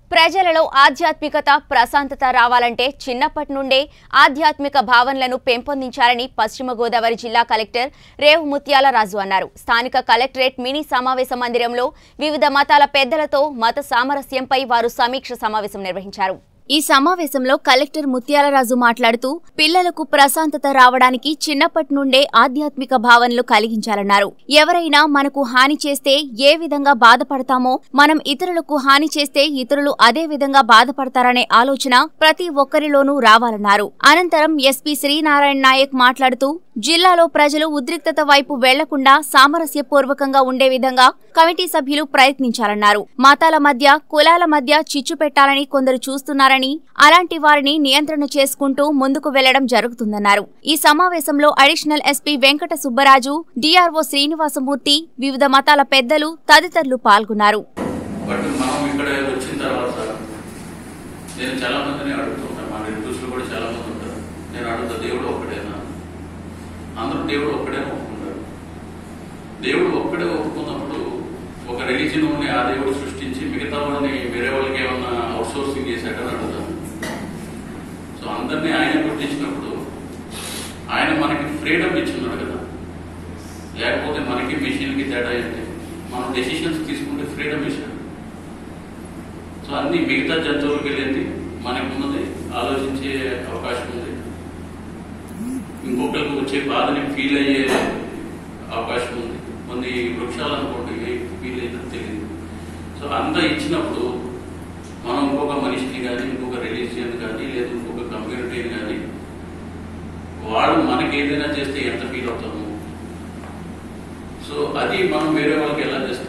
ప్రజలలో ఆధ్యాత్మికత ప్రశాంతత రావాలంటే చిన్నప్పటి నుండే ఆధ్యాత్మిక భావనలను పెంపొందించాలని పశ్చిమ గోదావరి జిల్లా కలెక్టర్ రేవు ముత్యాల రాజు అన్నారు స్థానిక కలెక్టరేట్ మినీ సమావేశ మందిరంలో వివిధ మతాల పెద్దలతో మత సామరస్యంపై వారు సమీక్ష సమావేశం నిర్వహించారు ఈ సమావేశంలో కలెక్టర్ ముత్యాలరాజు మాట్లాడుతూ పిల్లలకు ప్రశాంతత రావడానికి చిన్నప్పటి నుండే ఆధ్యాత్మిక భావనలు కలిగించాలన్నారు ఎవరైనా మనకు హాని చేస్తే ఏ విధంగా బాధపడతామో మనం ఇతరులకు హాని చేస్తే ఇతరులు అదే విధంగా బాధపడతారనే ఆలోచన ప్రతి ఒక్కరిలోనూ రావాలన్నారు అనంతరం ఎస్పీ శ్రీనారాయణ నాయక్ మాట్లాడుతూ జిల్లాలో ప్రజలు ఉద్రిక్తత వైపు వెళ్లకుండా సామరస్యపూర్వకంగా ఉండే విధంగా కమిటీ సభ్యులు ప్రయత్నించాలన్నారు మతాల మధ్య కులాల మధ్య చిచ్చు పెట్టాలని కొందరు చూస్తున్నారని అలాంటి వారిని నియంత్రణ చేసుకుంటూ ముందుకు వెళ్లడం జరుగుతుందన్నారు ఈ సమావేశంలో additional SP Venkata Subbaraju DRO Srinivasamurthy వివిధ మతాల పెద్దలు తదితరులు పాల్గొన్నారు బట్ మనం ఇక్కడ వచ్చిన తర్వాత నేను చాలా మందిని అడుగుతుంటాను మా రిలేటివ్స్లో కూడా చాలా మంది ఉంటారు నేను అడుగుతా దేవుడు ఒక్కడేనా అందరూ దేవుడు ఒక్కడే ఒప్పుకుంటారు దేవుడు ఒక్కడే ఒప్పుకున్నప్పుడు ఒక రిలీజన్ ని ఆ దేవుడు సృష్టించి మిగతా వాళ్ళని వేరే వాళ్ళకి ఏమన్నా అవుట్ సోర్సింగ్ చేశాడని అడుగుతాను సో అందరినీ ఆయన పుట్టించినప్పుడు ఆయన మనకి ఫ్రీడమ్ ఇచ్చున్నాడు కదా లేకపోతే మనకి మెషిన్కి తేడా ఏంటి మనం డెసిషన్స్ తీసుకుంటే ఫ్రీడమ్ ఇచ్చాడు సో అన్ని మిగతా జంతువులకు వెళ్ళింది మనకు ఉన్నది ఆలోచించే అవకాశం ఉంది ఇంకొకరికి వచ్చే బాధని ఫీల్ అయ్యే అవకాశం ఉంది కొన్ని వృక్షాలు అనుకోండి ఫీల్ అయితే తెలియదు సో అంత ఇచ్చినప్పుడు మనం ఇంకొక మనిషిని కానీ ఇంకొక రిలీజియన్ కానీ లేదా ఇంకొక కమ్యూనిటీని కానీ వాడు మనకి ఏదైనా చేస్తే ఎంత ఫీల్ అవుతాము సో అది మనం వేరే వాళ్ళకి ఎలా చేస్తాం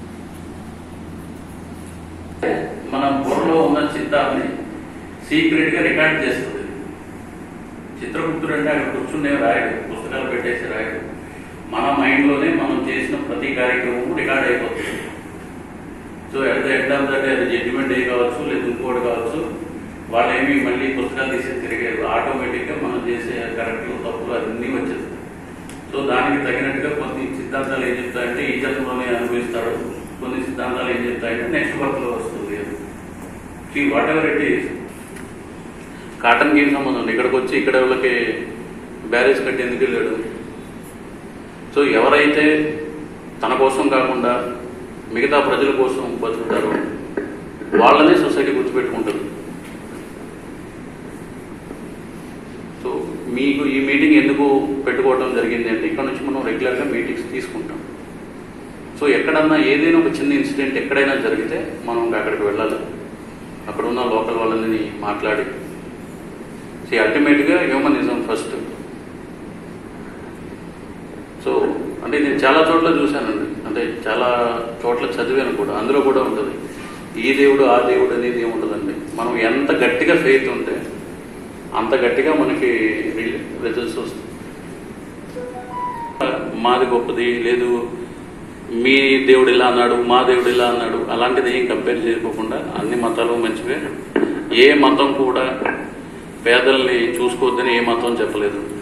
మన బుర్రలో ఉన్న చిత్తాన్ని సీక్రెట్ గా రికార్డ్ చేస్తుంది చిత్రగుప్తుడు అంటే అక్కడ కూర్చునే రాయడు పుస్తకాలు పెట్టేసి రాయడు మన మైండ్ లోనే మనం చేసిన ప్రతి కార్యక్రమం రికార్డ్ అయిపోతుంది so at the end of the day అది జడ్జిమెంట్ డే కావచ్చు లేదా ఇంకోటి కావచ్చు వాళ్ళు ఏమి మళ్ళీ పుస్తకాలు తీసి తిరిగారు ఆటోమేటిక్ గా మనం చేసే కరెక్ట్లు తప్పులు అన్నీ వచ్చేస్తాయి సో దానికి తగినట్టుగా కొన్ని సిద్ధాంతాలు ఏం చెప్తాయంటే ఈ జన్మలోనే అనుభవిస్తాడు కొన్ని సిద్ధాంతాలు ఏం చెప్తాయంటే నెక్స్ట్ వర్క్ లో వస్తుంది see whatever it is cotton game సంబంధం ఉంది ఇక్కడికి వచ్చి ఇక్కడ వాళ్ళకి బ్యారేజ్ కట్టి ఎందుకు వెళ్ళాడు సో ఎవరైతే తన కోసం కాకుండా మిగతా ప్రజల కోసం బతుకుతారో వాళ్ళనే సొసైటీ గుర్తుపెట్టుకుంటుంది సో మీకు ఈ మీటింగ్ ఎందుకు పెట్టుకోవడం జరిగింది అంటే ఇక్కడ నుంచి మనం రెగ్యులర్గా మీటింగ్స్ తీసుకుంటాం సో ఎక్కడన్నా ఏదైనా ఒక చిన్న ఇన్సిడెంట్ ఎక్కడైనా జరిగితే మనం ఇంకా అక్కడికి వెళ్ళాలి అక్కడ ఉన్న లోకల్ వాళ్ళని మాట్లాడి సి అల్టిమేట్గా హ్యూమనిజం ఫస్ట్ సో అంటే నేను చాలా చోట్ల చూశానండి అంటే చాలా చోట్ల చదివాను కూడా అందులో కూడా ఉంటుంది ఈ దేవుడు ఆ దేవుడు అనేది ఏమి ఉంటుందండి మనం ఎంత గట్టిగా ఫెయిత్ ఉంటే అంత గట్టిగా మనకి రిజల్ట్స్ వస్తుంది మాది గొప్పది లేదు మీ దేవుడు ఇలా అన్నాడు మా దేవుడు ఇలా అన్నాడు అలాంటిది ఏం కంపేర్ చేసుకోకుండా అన్ని మతాలు మంచివే ఏ మతం కూడా పేదల్ని చూసుకోవద్దని ఏ మతం చెప్పలేదు